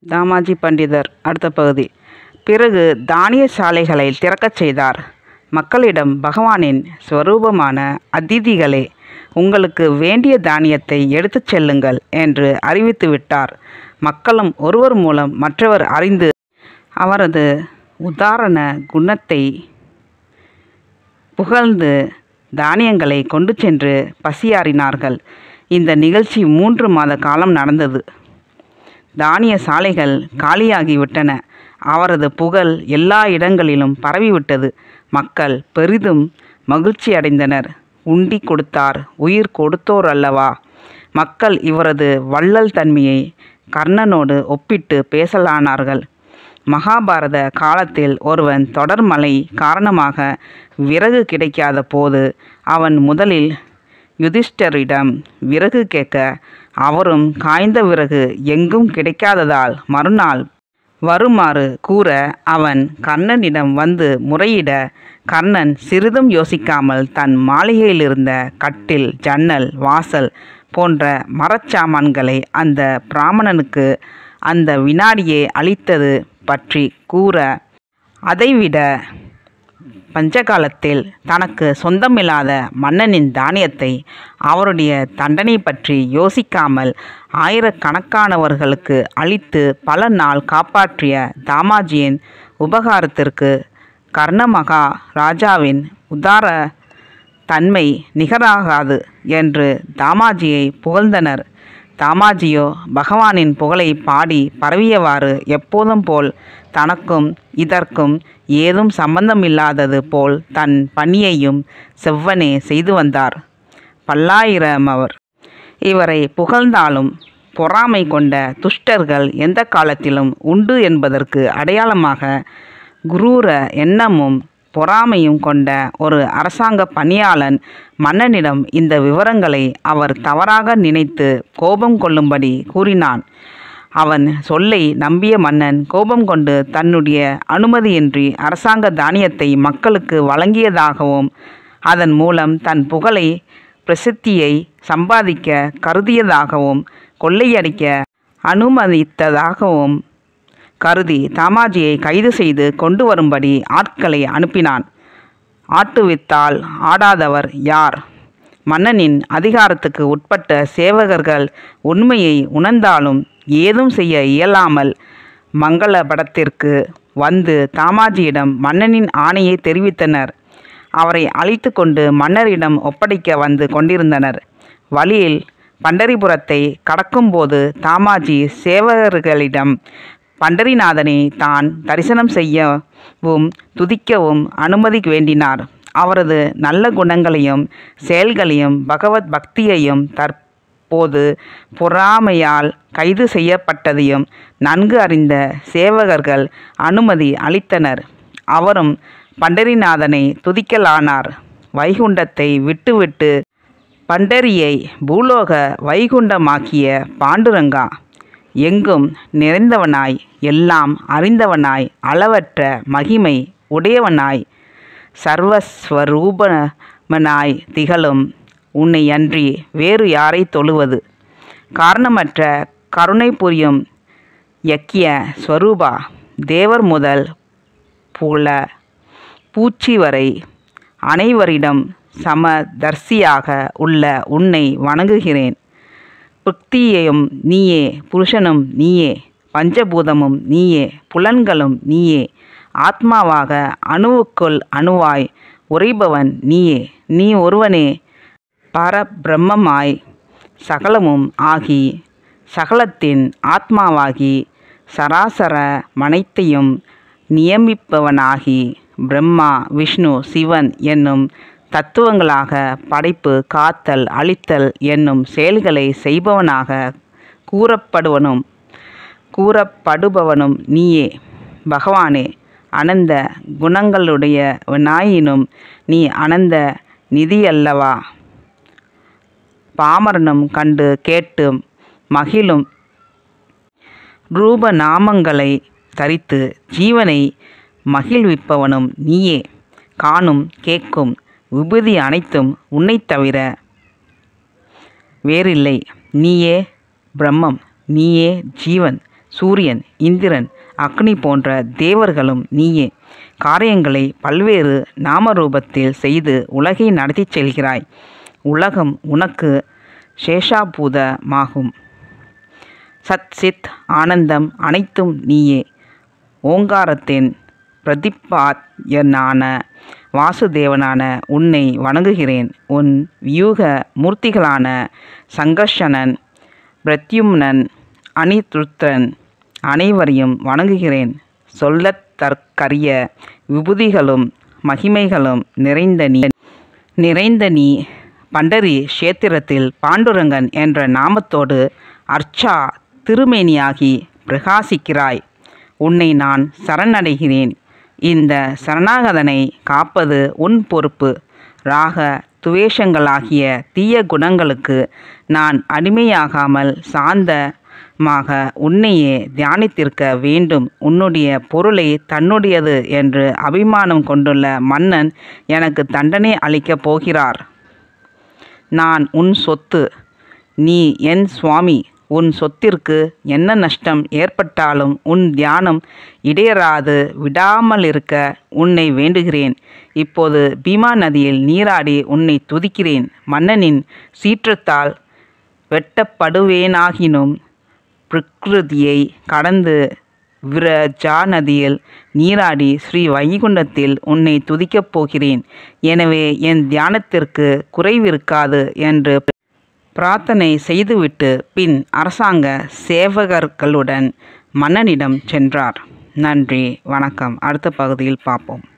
தாமாஜி பண்டிதர் அடுத்த பகுதி பிறகு தானிய சாலைகளை திறக்கச் செய்தார் மக்களிடம் பகவானின் ஸ்வரூபமான அதிதிகளே உங்களுக்கு வேண்டிய தானியத்தை எடுத்துச் செல்லுங்கள் என்று அறிவித்து விட்டார் மக்களும் ஒருவர் மூலம் மற்றவர் அறிந்து அவரது உதாரண குணத்தை புகழ்ந்து தானியங்களை கொண்டு சென்று பசியாறினார்கள் இந்த நிகழ்ச்சி மூன்று மாத காலம் நடந்தது தானிய சாலைகள் காலியாகிவிட்டன அவரது புகழ் எல்லா இடங்களிலும் பரவிவிட்டது மக்கள் பெரிதும் மகிழ்ச்சி அடைந்தனர் உண்டி கொடுத்தார் உயிர் கொடுத்தோர் அல்லவா மக்கள் இவரது வள்ளல் தன்மையை கர்ணனோடு ஒப்பிட்டு பேசலானார்கள் மகாபாரத காலத்தில் ஒருவன் தொடர் மழை காரணமாக விறகு கிடைக்காத போது அவன் முதலில் யுதிஷ்டரிடம் விறகு கேட்க அவரும் காய்ந்த விறகு எங்கும் கிடைக்காததால் மறுநாள் வருமாறு கூற அவன் கர்ணனிடம் வந்து முறையிட கர்ணன் சிறிதும் யோசிக்காமல் தன் மாளிகையிலிருந்த கட்டில் ஜன்னல் வாசல் போன்ற மரச்சாமான்களை அந்த பிராமணனுக்கு அந்த வினாடியே அளித்தது பற்றி கூற அதைவிட பஞ்சகாலத்தில் தனக்கு சொந்தமில்லாத மன்னனின் தானியத்தை அவருடைய தண்டனை பற்றி யோசிக்காமல் ஆயிரக்கணக்கானவர்களுக்கு அளித்து பல நாள் காப்பாற்றிய தாமாஜியின் உபகாரத்திற்கு கர்ணமகா ராஜாவின் உதார தன்மை நிகராகாது என்று தாமாஜியை புகழ்ந்தனர் தாமாஜியோ பகவானின் புகழை பாடி பரவியவாறு எப்போதும் போல் தனக்கும் இதற்கும் ஏதும் சம்பந்தமில்லாதது போல் தன் பணியையும் செவ்வனே செய்து வந்தார் பல்லாயிரமவர் இவரை புகழ்ந்தாலும் பொறாமை கொண்ட துஷ்டர்கள் எந்த காலத்திலும் உண்டு என்பதற்கு அடையாளமாக குரூர எண்ணமும் பொறாமையும் கொண்ட ஒரு அரசாங்க பணியாளன் மன்னனிடம் இந்த விவரங்களை அவர் தவறாக நினைத்து கோபம் கொள்ளும்படி கூறினான் அவன் சொல்லை நம்பிய மன்னன் கோபம் கொண்டு தன்னுடைய அனுமதியின்றி அரசாங்க தானியத்தை மக்களுக்கு வழங்கியதாகவும் அதன் மூலம் தன் புகழை பிரசித்தியை சம்பாதிக்க கருதியதாகவும் கொள்ளையடிக்க அனுமதித்ததாகவும் கருதி தாமாஜியை கைது செய்து கொண்டு வரும்படி ஆட்களை அனுப்பினான் ஆட்டுவித்தால் ஆடாதவர் யார் மன்னனின் அதிகாரத்துக்கு உட்பட்ட சேவகர்கள் உண்மையை உணர்ந்தாலும் ஏதும் செய்ய இயலாமல் மங்களபடத்திற்கு வந்து தாமாஜியிடம் மன்னனின் ஆணையை தெரிவித்தனர் அவரை அழைத்து கொண்டு மன்னரிடம் ஒப்படைக்க வந்து கொண்டிருந்தனர் வழியில் பண்டரிபுரத்தை கடக்கும்போது தாமாஜி சேவகர்களிடம் பண்டரிநாதனை தான் தரிசனம் செய்யவும் துதிக்கவும் அனுமதி வேண்டினார் அவரது நல்ல குணங்களையும் செயல்களையும் பகவத் பக்தியையும் தற்போது பொறாமையால் கைது செய்யப்பட்டதையும் நன்கு அறிந்த சேவகர்கள் அனுமதி அளித்தனர் அவரும் பண்டரிநாதனை துதிக்கலானார் வைகுண்டத்தை விட்டுவிட்டு பண்டரியை பூலோக வைகுண்டமாக்கிய பாண்டுரங்கா எங்கும் நிறைந்தவனாய் எல்லாம் அறிந்தவனாய் அளவற்ற மகிமை உடையவனாய் சர்வஸ்வரூபமனாய் திகழும் உன்னை அன்றி வேறு யாரை தொழுவது காரணமற்ற கருணை புரியும் யக்கிய ஸ்வரூபா தேவர் முதல் புல பூச்சி வரை அனைவரிடம் சமதர்சியாக உள்ள உன்னை வணங்குகிறேன் புக்தியையும் நீயே புருஷனும் நீயே பஞ்சபூதமும் நீயே புலன்களும் நீயே ஆத்மாவாக அணுவுக்குள் அணுவாய் உறைபவன் நீயே நீ ஒருவனே பரபிரம்மமாய் சகலமும் ஆகி சகலத்தின் ஆத்மாவாகி சராசர மனைத்தையும் நியமிப்பவனாகி பிரம்மா விஷ்ணு சிவன் என்னும் தத்துவங்களாக படைப்பு காத்தல் அழித்தல் என்னும் செயல்களை செய்பவனாக கூறப்படுவனும் கூறப்படுபவனும் நீயே பகவானே அனந்த குணங்களுடையவனாயினும் நீ அனந்த நிதியல்லவா பாமரனும் கண்டு கேட்டு மகிழும் ரூபநாமங்களை தரித்து ஜீவனை மகிழ்விப்பவனும் நீயே காணும் கேட்கும் விபூதி அனைத்தும் உன்னைத் தவிர வேறில்லை நீயே பிரம்மம் நீயே ஜீவன் சூரியன் இந்திரன் அக்னி போன்ற தேவர்களும் நீயே காரியங்களை பல்வேறு நாமரூபத்தில் செய்து உலகை நடத்திச் செல்கிறாய் உலகம் உனக்கு சேஷாபூதமாகும் சத் சித் ஆனந்தம் அனைத்தும் நீயே ஓங்காரத்தின் பிரதிபாத்யனான வாசுதேவனான உன்னை வணங்குகிறேன் உன் வியூக மூர்த்திகளான சங்கர்ஷணன் பிரத்யும்னன் அனிருத்தன் அனைவரையும் வணங்குகிறேன் சொல்லத் தற்கரிய விபூதிகளும் மகிமைகளும் நிறைந்த நீ நிறைந்த நீ பண்டரி கஷேத்திரத்தில் பாண்டுரங்கன் என்ற நாமத்தோடு அர்ச்சா திருமேனியாகி பிரகாசிக்கிறாய் உன்னை நான் சரணடைகிறேன் இந்த சரணாகதனை காப்பது உன் பொறுப்பு ராக துவேஷங்களாகிய தீய குணங்களுக்கு நான் அடிமையாகாமல் சாந்தமாக உன்னையே தியானித்திருக்க வேண்டும் உன்னுடைய பொருளை தன்னுடையது என்று அபிமானம் கொண்டுள்ள மன்னன் எனக்கு தண்டனை அளிக்கப் போகிறார் நான் உன் சொத்து நீ என் சுவாமி உன் சொத்திற்கு என்ன நஷ்டம் ஏற்பட்டாலும் உன் தியானம் இடையறாது விடாமலிருக்க உன்னை வேண்டுகிறேன் இப்போது பீமா நதியில் நீராடி உன்னை துதிக்கிறேன் மன்னனின் சீற்றத்தால் வெட்டப்படுவேனாகினும் பிரகிருதியை கடந்து விரஜா நதியில் நீராடி ஸ்ரீ வைகுண்டத்தில் உன்னை துதிக்கப் போகிறேன் எனவே என் தியானத்திற்கு குறைவிருக்காது என்று பிரார்த்தனை செய்துவிட்டு பின் அரசாங்க சேவகர்களுடன் மன்னனிடம் சென்றார் நன்றி வணக்கம் அடுத்த பகுதியில் பார்ப்போம்